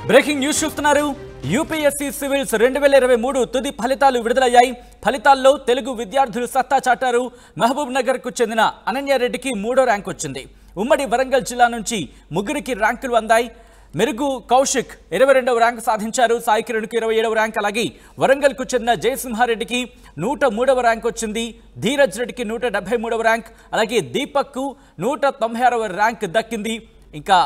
Breaking news చూస్తున్నారు UPSC civils రెండు వేల ఇరవై మూడు తుది ఫలితాలు విడుదలయ్యాయి ఫలితాల్లో తెలుగు విద్యార్థులు సత్తా చాటారు మహబూబ్ నగర్కు చెందిన అనన్యారెడ్డికి మూడో ర్యాంక్ వచ్చింది ఉమ్మడి వరంగల్ జిల్లా నుంచి ముగ్గురికి ర్యాంకులు అందాయి మెరుగు కౌశిక్ ఇరవై రెండవ ర్యాంక్ సాధించారు సాయి కిరణ్కు ఇరవై ఏడవ ర్యాంక్ అలాగే వరంగల్కు చెందిన జయసింహారెడ్డికి నూట మూడవ ర్యాంక్ వచ్చింది ధీరజ్ రెడ్డికి నూట డెబ్బై మూడవ ర్యాంక్ అలాగే దీపక్కు నూట తొంభై ఆరవ ర్యాంక్ దక్కింది ఇంకా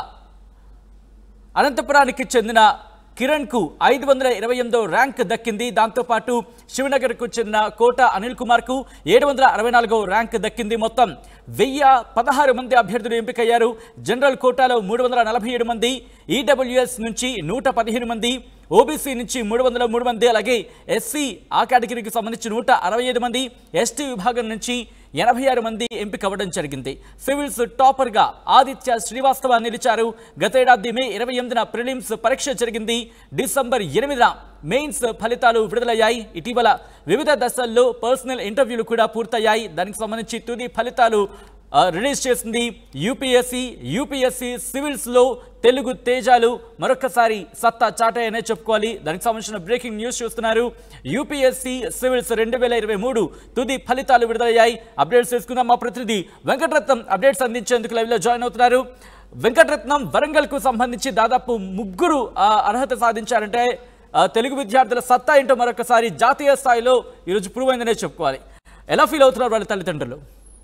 అనంతపురానికి చెందిన కిరణ్కు ఐదు వందల ఇరవై ఎనిమిదో ర్యాంక్ దక్కింది దాంతోపాటు శివనగర్కు చెందిన కోట అనిల్ కుమార్కు ఏడు వందల అరవై నాలుగో ర్యాంక్ దక్కింది మొత్తం వెయ్యి పదహారు మంది అభ్యర్థులు ఎంపికయ్యారు జనరల్ కోటాలో మూడు వందల నలభై ఏడు మంది ఈడబ్ల్యూఎస్ నుంచి నూట పదిహేను మంది ఓబీసీ నుంచి మూడు వందల మూడు మంది అలాగే ఎస్సీ ఆ కేటగిరీకి సంబంధించి నూట అరవై ఐదు మంది ఎస్టీ విభాగం నుంచి ఎనభై ఆరు మంది ఎంపిక అవ్వడం జరిగింది సివిల్స్ టాపర్గా ఆదిత్య శ్రీవాస్తవ నిలిచారు గతేడాది మే ఇరవై ఎనిమిదిన ప్రిలిమ్స్ పరీక్ష జరిగింది డిసెంబర్ ఎనిమిదిన మెయిన్స్ ఫలితాలు విడుదలయ్యాయి ఇటీవల వివిధ దశల్లో పర్సనల్ ఇంటర్వ్యూలు కూడా పూర్తయ్యాయి దానికి సంబంధించి తుది ఫలితాలు ఆ, రిలీజ్ చేసింది యూపీఎస్సీ యూపీఎస్సీ సివిల్స్లో తెలుగు తేజాలు మరొకసారి సత్తా చాటాయనే చెప్పుకోవాలి దానికి సంబంధించిన బ్రేకింగ్ న్యూస్ చూస్తున్నారు యూపీఎస్సీ సివిల్స్ రెండు వేల ఇరవై మూడు తుది ఫలితాలు విడుదలయ్యాయి అప్డేట్స్ తీసుకుందాం మా ప్రతినిధి వెంకటరత్నం అప్డేట్స్ అందించేందుకు లైవ్లో జాయిన్ అవుతున్నారు వెంకటరత్నం వరంగల్కు సంబంధించి దాదాపు ముగ్గురు ఆ, అర్హత సాధించారంటే ఆ, తెలుగు విద్యార్థుల సత్తా ఏంటో మరొకసారి జాతీయ స్థాయిలో ఈరోజు ప్రూవ్ అయిందనే చెప్పుకోవాలి ఎలా ఫీల్ అవుతున్నారు వాళ్ళ తల్లిదండ్రులు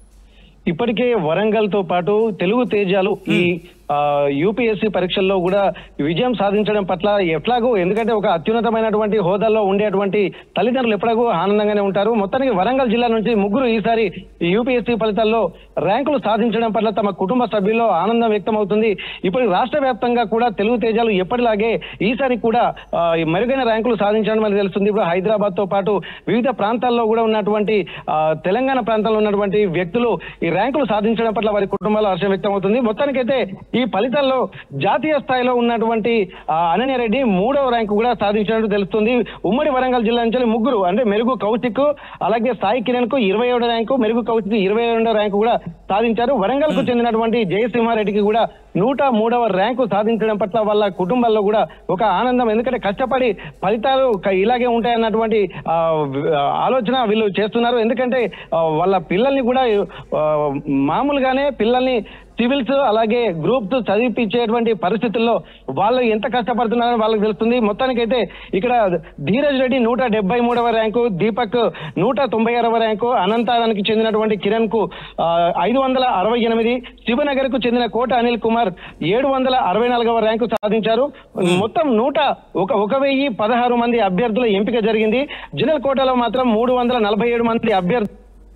ఇప్పటికే వరంగల్ తో పాటు తెలుగు తేజాలు ఈ యూపీఎస్సీ పరీక్షల్లో కూడా విజయం సాధించడం పట్ల ఎట్లాగో ఎందుకంటే ఒక అత్యున్నతమైనటువంటి హోదాలో ఉండేటువంటి తల్లిదండ్రులు ఎప్పటికూ ఆనందంగానే ఉంటారు మొత్తానికి వరంగల్ జిల్లా నుంచి ముగ్గురు ఈసారి యూపీఎస్సీ ఫలితాల్లో ర్యాంకులు సాధించడం పట్ల తమ కుటుంబ సభ్యుల్లో ఆనందం వ్యక్తం అవుతుంది ఇప్పుడు రాష్ట్ర వ్యాప్తంగా కూడా తెలుగు తేజాలు ఎప్పటిలాగే ఈసారి కూడా ఆ, ఈ మెరుగైన ర్యాంకులు సాధించడం అని తెలుస్తుంది ఇప్పుడు హైదరాబాద్ తో పాటు వివిధ ప్రాంతాల్లో కూడా ఉన్నటువంటి ఆ, తెలంగాణ ప్రాంతంలో ఉన్నటువంటి వ్యక్తులు ఈ ర్యాంకులు సాధించడం పట్ల వారి కుటుంబాల్లో హర్షం వ్యక్తం అవుతుంది మొత్తానికైతే ఈ ఫలితాల్లో జాతీయ స్థాయిలో ఉన్నటువంటి ఆ, అనన్యారెడ్డి మూడవ ర్యాంకు కూడా సాధించినట్టు తెలుస్తుంది ఉమ్మడి వరంగల్ జిల్లా నుంచి ముగ్గురు అంటే మెరుగు కౌశిక్ అలాగే సాయి కిరణ్ కు ఇరవై ఏడో ర్యాంకు మెరుగు కౌశిక్ ఇరవై రెండో ర్యాంకు కూడా సాధించారు వరంగల్ కు చెందినటువంటి జయసింహారెడ్డికి కూడా నూట మూడవ ర్యాంకు సాధించడం పట్ల వాళ్ళ కుటుంబాల్లో కూడా ఒక ఆనందం ఎందుకంటే కష్టపడి ఫలితాలు క- ఇలాగే ఉంటాయన్నటువంటి ఆ, వి- ఆ, ఆలోచన వీళ్ళు చేస్తున్నారు ఎందుకంటే ఆ, వాళ్ళ పిల్లల్ని కూడా ఆ, మామూలుగానే పిల్లల్ని సివిల్స్ అలాగే గ్రూప్స్ చదివిపించేటువంటి పరిస్థితుల్లో వాళ్ళు ఎంత కష్టపడుతున్నారో వాళ్ళకి తెలుస్తుంది మొత్తానికైతే ఇక్కడ ధీరజ్ రెడ్డి నూట డెబ్బై మూడవ ర్యాంకు దీపక్ నూట తొంభై ఆరవ ర్యాంకు అనంతానికి చెందినటువంటి కిరణ్ కు ఐదు వందల అరవై ఎనిమిది శివనగర్ కు చెందిన కోట అనిల్ కుమార్ ఏడు వందల అరవై నాలుగవ ర్యాంకు సాధించారు మొత్తం నూట ఒక ఒక వెయ్యి పదహారు మంది అభ్యర్థుల ఎంపిక జరిగింది జనరల్ కోటాలో మాత్రం మూడు వందల నలభై ఏడు మంది అభ్యర్థులు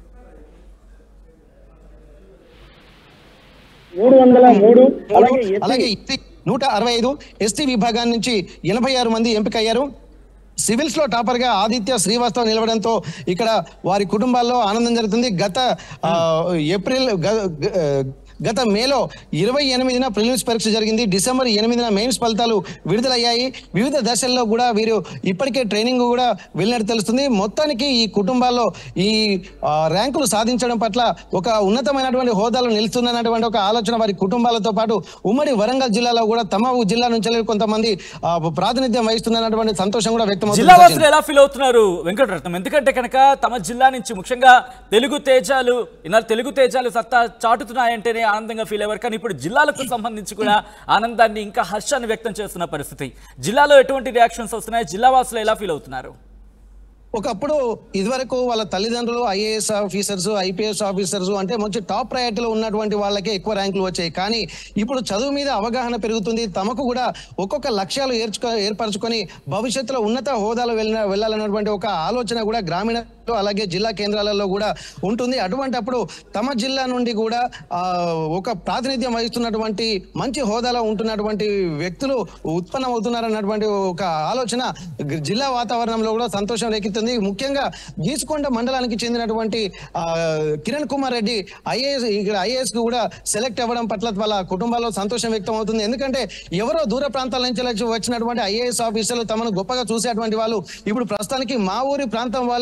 మూడు వందల మూడు అలాగే అలాగే ఎస్టీ నూట అరవై ఐదు ఎస్టీ విభాగాన్ని నుంచి ఎనభై ఆరు మంది ఎంపికయ్యారు సివిల్స్ లో టాపర్ గా ఆదిత్య శ్రీవాస్తవ్ నిలవడంతో ఇక్కడ వారి కుటుంబాల్లో ఆనందం జరుగుతుంది గత ఆ, ఏప్రిల్ గ- గ- గత మేలో ఇరవై ఎనిమిదిన ప్రిలిమ్స్ పరీక్ష జరిగింది డిసెంబర్ ఎనిమిదిన మెయిన్స్ ఫలితాలు విడుదలయ్యాయి వివిధ దశల్లో కూడా వీరు ఇప్పటికే ట్రైనింగ్ కూడా వెళ్ళినట్టు తెలుస్తుంది మొత్తానికి ఈ కుటుంబాల్లో ఈ ఆ, ర్యాంకులు సాధించడం పట్ల ఒక ఉన్నతమైనటువంటి హోదాలో నిలుస్తున్నటువంటి ఒక ఆలోచన వారి కుటుంబాలతో పాటు ఉమ్మడి వరంగల్ జిల్లాలో కూడా తమ జిల్లా నుంచి కొంతమంది ఆ, ప్రాతినిధ్యం వహిస్తున్నటువంటి సంతోషం కూడా వ్యక్తం జిల్లా అవుతుంది వాసులు ఎలా ఫీల్ అవుతున్నారు వెంకటరత్నం ఎందుకంటే కనుక తమ జిల్లా నుంచి ముఖ్యంగా తెలుగు తేజాలు ఇన్నాళ్ళు తెలుగు తేజాలు సత్తా చాటుతున్నాయంటేనే ఆనందంగా ఫీల్ అయ్యారు కానీ ఇప్పుడు జిల్లాలకు సంబంధించి కూడా ఆనందాన్ని ఇంకా హర్షాన్ని వ్యక్తం చేస్తున్న పరిస్థితి జిల్లాలో ఎటువంటి రియాక్షన్స్ వస్తున్నాయి జిల్లా వాసులు ఎలా ఫీల్ అవుతున్నారు ఒకప్పుడు ఇదివరకు వాళ్ళ తల్లిదండ్రులు ఐఏఎస్ ఆఫీసర్స్ ఐపీఎస్ ఆఫీసర్స్ అంటే మంచి టాప్ ప్రయారిటీలో ఉన్నటువంటి వాళ్ళకే ఎక్కువ ర్యాంకులు వచ్చాయి కానీ ఇప్పుడు చదువు మీద అవగాహన పెరుగుతుంది తమకు కూడా ఒక్కొక్క లక్ష్యాలు ఏర్చుకో ఏర్పరచుకొని భవిష్యత్తులో ఉన్నత హోదాలో వెళ్ళిన వెళ్ళాలన్నటువంటి ఒక ఆలోచన కూడా గ్రామీణ అలాగే జిల్లా కేంద్రాలలో కూడా ఉంటుంది అటువంటి అప్పుడు తమ జిల్లా నుండి కూడా ఆ, ఒక ప్రాతినిధ్యం వహిస్తున్నటువంటి మంచి హోదాలో ఉంటున్నటువంటి వ్యక్తులు ఉత్పన్నమవుతున్నారన్నటువంటి ఒక ఆలోచన గ- జిల్లా వాతావరణంలో కూడా సంతోషం రేకెత్తుంది ముఖ్యంగా గీసుకొండ మండలానికి చెందినటువంటి ఆ, కిరణ్ కుమార్ రెడ్డి ఐఏఎస్ ఇక్కడ ఐఏఎస్ కు కూడా సెలెక్ట్ అవ్వడం పట్ల వాళ్ళ కుటుంబాల్లో సంతోషం వ్యక్తం అవుతుంది ఎందుకంటే ఎవరో దూర ప్రాంతాల నుంచి వచ్చి- వచ్చినటువంటి ఐఏఎస్ ఆఫీసర్లు తమను గొప్పగా చూసేటువంటి వాళ్ళు ఇప్పుడు ప్రస్తుతానికి మా ఊరి ప్రాంతం వాళ్ళే ఒక ఐఏఎస్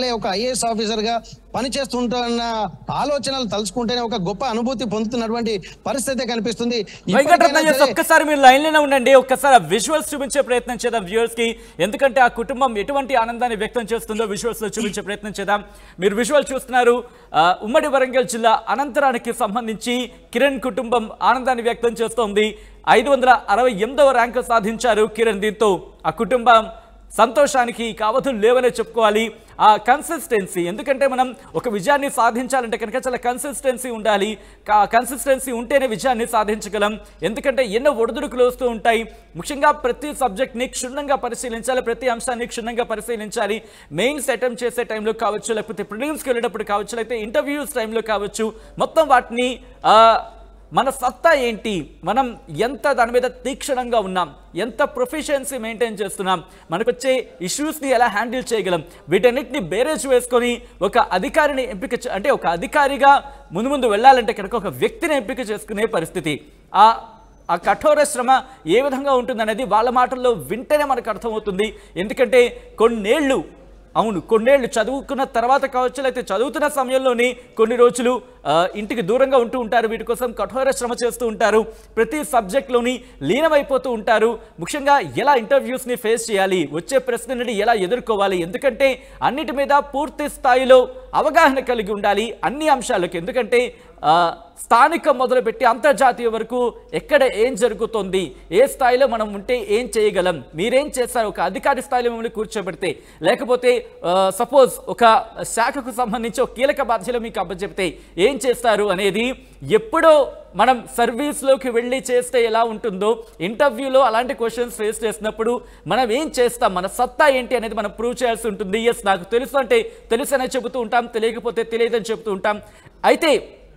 ఐఏఎస్ ఆఫీసర్ గా పనిచేస్తుంటున్న ఆలోచనలు తలుచుకుంటేనే ఒక గొప్ప అనుభూతి పొందుతున్నటువంటి పరిస్థితి కనిపిస్తుంది వెంకటరత్న ఇప్పటికైనా ఎస్ సరే- ఒక్కసారి మీరు లైన్ లోనే ఉండండి ఒక్కసారి ఆ విజువల్స్ చూపించే ప్రయత్నం చేద్దాం వ్యూవర్స్ కి ఎందుకంటే ఆ కుటుంబం ఎటువంటి ఆనందాన్ని వ్యక్తం చేస్తుందో విజువల్స్ లో చూపించే ప్రయత్నం చేద్దాం మీరు విజువల్ చూస్తున్నారు ఆ, ఉమ్మడి వరంగల్ జిల్లా అనంతరానికి సంబంధించి కిరణ్ కుటుంబం ఆనందాన్ని వ్యక్తం చేస్తోంది ఐదు వందల అరవై ఎనిమిదవ ర్యాంకు సాధించారు కిరణ్ దీంతో ఆ కుటుంబం సంతోషానికి కావతులు లేవనే చెప్పుకోవాలి ఆ కన్సిస్టెన్సీ ఎందుకంటే మనం ఒక విజయాన్ని సాధించాలంటే కనుక చాలా కన్సిస్టెన్సీ ఉండాలి కన్సిస్టెన్సీ ఉంటేనే విజయాన్ని సాధించగలం ఎందుకంటే ఎన్నో ఒడిదుడుకులు వస్తూ ఉంటాయి ముఖ్యంగా ప్రతి సబ్జెక్ట్ని క్షుణ్ణంగా పరిశీలించాలి ప్రతి అంశాన్ని క్షుణ్ణంగా పరిశీలించాలి మెయిన్స్ అటెంప్ట్ చేసే టైంలో కావచ్చు లేకపోతే ప్రిలిమ్స్కి వెళ్ళేటప్పుడు కావచ్చు లేకపోతే ఇంటర్వ్యూస్ టైంలో కావచ్చు మొత్తం వాటిని ఆ, మన సత్తా ఏంటి మనం ఎంత దాని మీద తీక్షణంగా ఉన్నాం ఎంత ప్రొఫిషియన్సీ మెయింటైన్ చేస్తున్నాం మనకు వచ్చే ఇష్యూస్ని ఎలా హ్యాండిల్ చేయగలం వీటన్నిటిని బేరేజ్ వేసుకొని ఒక అధికారిని ఎంపిక చే- అంటే ఒక అధికారిగా ముందు ముందు వెళ్ళాలంటే కనుక ఒక వ్యక్తిని ఎంపిక చేసుకునే పరిస్థితి ఆ ఆ కఠోర శ్రమ ఏ విధంగా ఉంటుందనేది వాళ్ళ మాటల్లో వింటేనే మనకు అర్థమవుతుంది ఎందుకంటే కొన్నేళ్ళు అవును కొన్నేళ్ళు చదువుకున్న తర్వాత కావచ్చు లేకపోతే చదువుతున్న సమయంలోని కొన్ని రోజులు ఆ, ఇంటికి దూరంగా ఉంటూ ఉంటారు వీటి కోసం కఠోర శ్రమ చేస్తూ ఉంటారు ప్రతి సబ్జెక్ట్లోని లీనమైపోతూ ఉంటారు ముఖ్యంగా ఎలా ఇంటర్వ్యూస్ని ఫేస్ చేయాలి వచ్చే ప్రశ్నని ఎలా ఎదుర్కోవాలి ఎందుకంటే అన్నిటి మీద పూర్తి స్థాయిలో అవగాహన కలిగి ఉండాలి అన్ని అంశాలకు ఎందుకంటే ఆ, స్థానికం మొదలుపెట్టి అంతర్జాతీయ వరకు ఎక్కడ ఏం జరుగుతోంది ఏ స్థాయిలో మనం ఉంటే ఏం చేయగలం మీరేం చేస్తారు ఒక అధికారి స్థాయిలో మిమ్మల్ని కూర్చోబెడితే లేకపోతే సపోజ్ ఒక శాఖకు సంబంధించి ఒక కీలక బాధ్యతలు మీకు అప్పచెప్తే ఏం చేస్తారు అనేది ఎప్పుడో మనం సర్వీస్లోకి వెళ్ళి చేస్తే ఎలా ఉంటుందో ఇంటర్వ్యూలో అలాంటి క్వశ్చన్స్ ఫేస్ చేసినప్పుడు మనం ఏం చేస్తాం మన సత్తా ఏంటి అనేది మనం ప్రూవ్ చేయాల్సి ఉంటుంది ఎస్ నాకు తెలుసు అంటే తెలుసు అనే చెబుతూ ఉంటాం తెలియకపోతే తెలియదని చెబుతూ ఉంటాం అయితే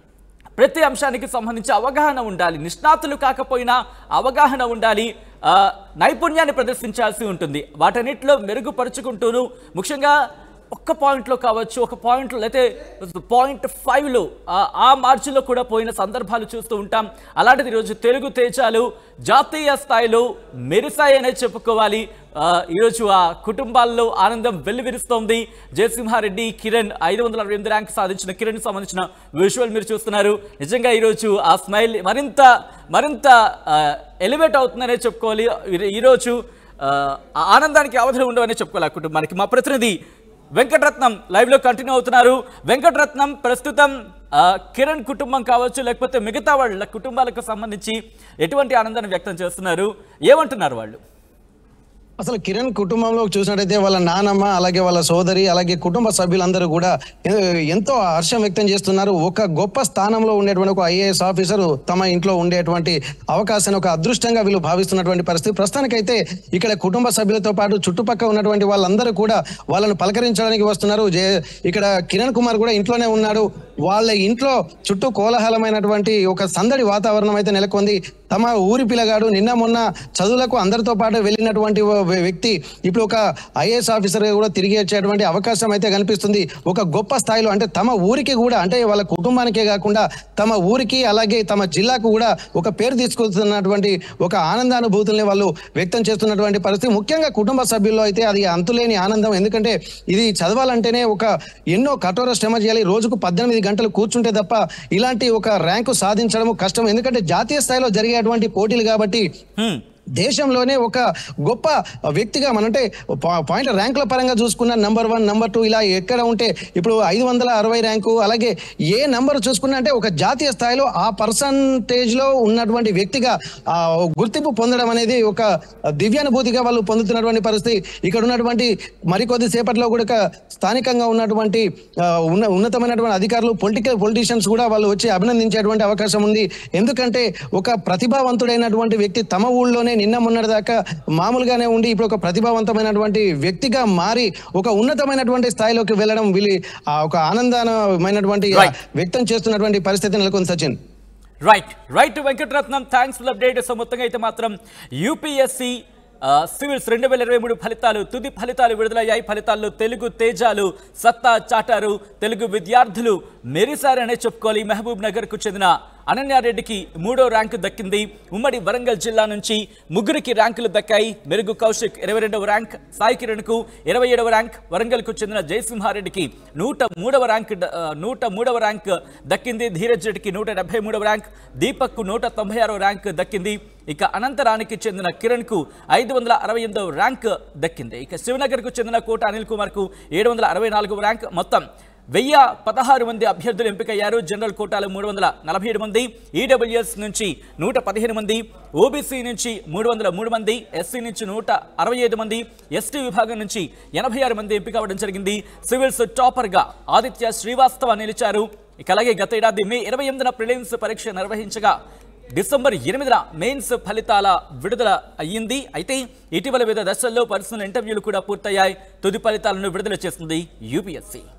ప్రతి అంశానికి సంబంధించి అవగాహన ఉండాలి నిష్ణాతులు కాకపోయినా అవగాహన ఉండాలి ఆ, నైపుణ్యాన్ని ప్రదర్శించాల్సి ఉంటుంది వాటన్నిటిలో మెరుగుపరుచుకుంటూను ముఖ్యంగా ఒక్క పాయింట్లో కావచ్చు ఒక పాయింట్లో లేకపోతే పాయింట్ ఫైవ్లో ఆ మార్జిన్లో కూడా పోయిన సందర్భాలు చూస్తూ ఉంటాం అలాంటిది ఈరోజు తెలుగు తేజాలు జాతీయ స్థాయిలో మెరిసాయనే చెప్పుకోవాలి ఆ, ఈరోజు ఆ కుటుంబాల్లో ఆనందం వెల్లివిరుస్తోంది జయసింహారెడ్డి కిరణ్ ఐదు వందల అరవై ఎనిమిది ర్యాంక్ సాధించిన కిరణ్ సంబంధించిన విజువల్ మీరు చూస్తున్నారు నిజంగా ఈరోజు ఆ స్మైల్ మరింత మరింత ఎలివేట్ అవుతుందనే చెప్పుకోవాలి ఈ- ఈరోజు ఆ, ఆ ఆనందానికి అవధులు ఉండవనే చెప్పుకోవాలి ఆ కుటుంబానికి మా ప్రతినిధి వెంకటరత్నం లైవ్ లో కంటిన్యూ అవుతున్నారు వెంకటరత్నం ప్రస్తుతం ఆ, కిరణ్ కుటుంబం కావచ్చు లేకపోతే మిగతా వాళ్ళ కుటుంబాలకు సంబంధించి ఎటువంటి ఆనందాన్ని వ్యక్తం చేస్తున్నారు ఏమంటున్నారు వాళ్ళు అసలు కిరణ్ కుటుంబంలో చూసినట్టయితే వాళ్ళ నానమ్మ అలాగే వాళ్ళ సోదరి అలాగే కుటుంబ సభ్యులందరూ కూడా ఎ- ఎంతో హర్షం వ్యక్తం చేస్తున్నారు ఒక గొప్ప స్థానంలో ఉండేటువంటి ఒక ఐఏఎస్ ఆఫీసర్ తమ ఇంట్లో ఉండేటువంటి అవకాశాన్ని ఒక అదృష్టంగా వీళ్ళు భావిస్తున్నటువంటి పరిస్థితి ప్రస్తుతానికైతే ఇక్కడ కుటుంబ సభ్యులతో పాటు చుట్టుపక్కల ఉన్నటువంటి వాళ్ళందరూ కూడా వాళ్ళను పలకరించడానికి వస్తున్నారు జే- ఇక్కడ కిరణ్ కుమార్ కూడా ఇంట్లోనే ఉన్నాడు వాళ్ళ ఇంట్లో చుట్టూ కోలాహలమైనటువంటి ఒక సందడి వాతావరణం అయితే నెలకొంది తమ ఊరి పిల్లగాడు నిన్న మొన్న చదువులకు అందరితో పాటు వెళ్ళినటువంటి ఓ వ్య- వ్యక్తి ఇప్పుడు ఒక ఐఏఎస్ ఆఫీసర్ కూడా తిరిగి వచ్చేటువంటి అవకాశం అయితే కనిపిస్తుంది ఒక గొప్ప స్థాయిలో అంటే తమ ఊరికి కూడా అంటే వాళ్ళ కుటుంబానికే కాకుండా తమ ఊరికి అలాగే తమ జిల్లాకు కూడా ఒక పేరు తీసుకొస్తున్నటువంటి ఒక ఆనందానుభూతుల్ని వాళ్ళు వ్యక్తం చేస్తున్నటువంటి పరిస్థితి ముఖ్యంగా కుటుంబ సభ్యుల్లో అయితే అది అంతులేని ఆనందం ఎందుకంటే ఇది చదవాలంటేనే ఒక ఎన్నో కఠోర శ్రమ చేయాలి రోజుకు పద్దెనిమిది గంటలు కూర్చుంటే తప్ప ఇలాంటి ఒక ర్యాంకు సాధించడం కష్టం ఎందుకంటే జాతీయ స్థాయిలో జరిగేటువంటి పోటీలు కాబట్టి హ్మ్. దేశంలోనే ఒక గొప్ప వ్యక్తిగా మనంటే పా- పాయింట్ ర్యాంకుల పరంగా చూసుకున్న నంబర్ వన్ నంబర్ టూ ఇలా ఎక్కడ ఉంటే ఇప్పుడు ఐదు వందల అరవై ర్యాంకు అలాగే ఏ నంబర్ చూసుకున్నా అంటే ఒక జాతీయ స్థాయిలో ఆ పర్సంటేజ్ లో ఉన్నటువంటి వ్యక్తిగా ఆ గుర్తింపు పొందడం అనేది ఒక దివ్యానుభూతిగా వాళ్ళు పొందుతున్నటువంటి పరిస్థితి ఇక్కడ ఉన్నటువంటి మరికొద్ది సేపట్లో కూడా ఒక స్థానికంగా ఉన్నటువంటి ఆ, ఉన్న ఉన్నతమైనటువంటి అధికారులు పొలిటికల్ పొలిటీషియన్స్ కూడా వాళ్ళు వచ్చి అభినందించేటువంటి అవకాశం ఉంది ఎందుకంటే ఒక ప్రతిభావంతుడైనటువంటి వ్యక్తి తమ ఊళ్ళోనే నిన్న మొన్నటి దాకా మామూలుగానే ఉండి ఇప్పుడు ఒక ప్రతిభావంతమైనటువంటి వ్యక్తిగా మారి ఒక ఉన్నతమైనటువంటి స్థాయిలోకి వెళ్ళడం వీళ్ళు ఆ ఒక ఆనందమైనటువంటి Right. వ్యక్తం చేస్తున్నటువంటి పరిస్థితి నెలకొంది Sachin right right Venkataratnam thanks full update so మొత్తంగా అయితే మాత్రం యూపీఎస్సి సివిల్స్ రెండు వేల ఇరవై మూడు ఫలితాలు తుది ఫలితాలు విడుదలయ్యాయి ఫలితాల్లో తెలుగు తేజాలు సత్తా చాటారు తెలుగు విద్యార్థులు మెరిసారనే చెప్పుకోవాలి మహబూబ్ నగర్కు చెందిన అనన్యారెడ్డికి మూడో ర్యాంకు దక్కింది ఉమ్మడి వరంగల్ జిల్లా నుంచి ముగ్గురికి ర్యాంకులు దక్కాయి మెరుగు కౌశిక్ ఇరవై రెండవ ర్యాంక్ సాయి కిరణ్కు ఇరవై ఏడవ ర్యాంక్ వరంగల్కు చెందిన జయసింహారెడ్డికి నూట మూడవ ర్యాంక్ ద- ఆ, నూట మూడవ ర్యాంక్ దక్కింది ధీరజ్ రెడ్డికి నూట డెబ్బై మూడవ ర్యాంక్ దీపక్కు నూట తొంభై ఆరో ర్యాంక్ దక్కింది ఇక అనంతరానికి చెందిన కిరణ్ కు ఐదు వందల అరవై ఎనిమిదవ ర్యాంక్ దక్కింది ఇక శివనగర్ కు చెందిన కోట అనిల్ కుమార్ కు ఏడు వందల అరవై నాలుగవ ర్యాంక్ మొత్తం వెయ్యి పదహారు మంది అభ్యర్థులు ఎంపికయ్యారు జనరల్ కోటాలో మూడు వందల నలభై ఏడు మంది ఈడబ్ల్యూఎస్ నుంచి నూట పదిహేను మంది ఓబీసీ నుంచి మూడు వందల మూడు మంది ఎస్సీ నుంచి నూట అరవై ఐదు మంది ఎస్టీ విభాగం నుంచి ఎనభై ఆరు మంది ఎంపిక అవ్వడం జరిగింది సివిల్స్ టాపర్గా ఆదిత్య శ్రీవాస్తవ నిలిచారు ఇక అలాగే గత ఏడాది మే ఇరవై ఎనిమిదిన ప్రిలిమ్స్ పరీక్ష నిర్వహించగా డిసెంబర్ ఎనిమిదిన మెయిన్స్ ఫలితాల విడుదల అయ్యింది అయితే ఇటీవల వివిధ దశల్లో పర్సనల్ ఇంటర్వ్యూలు కూడా పూర్తయ్యాయి తుది ఫలితాలను విడుదల చేసింది యూపీఎస్సీ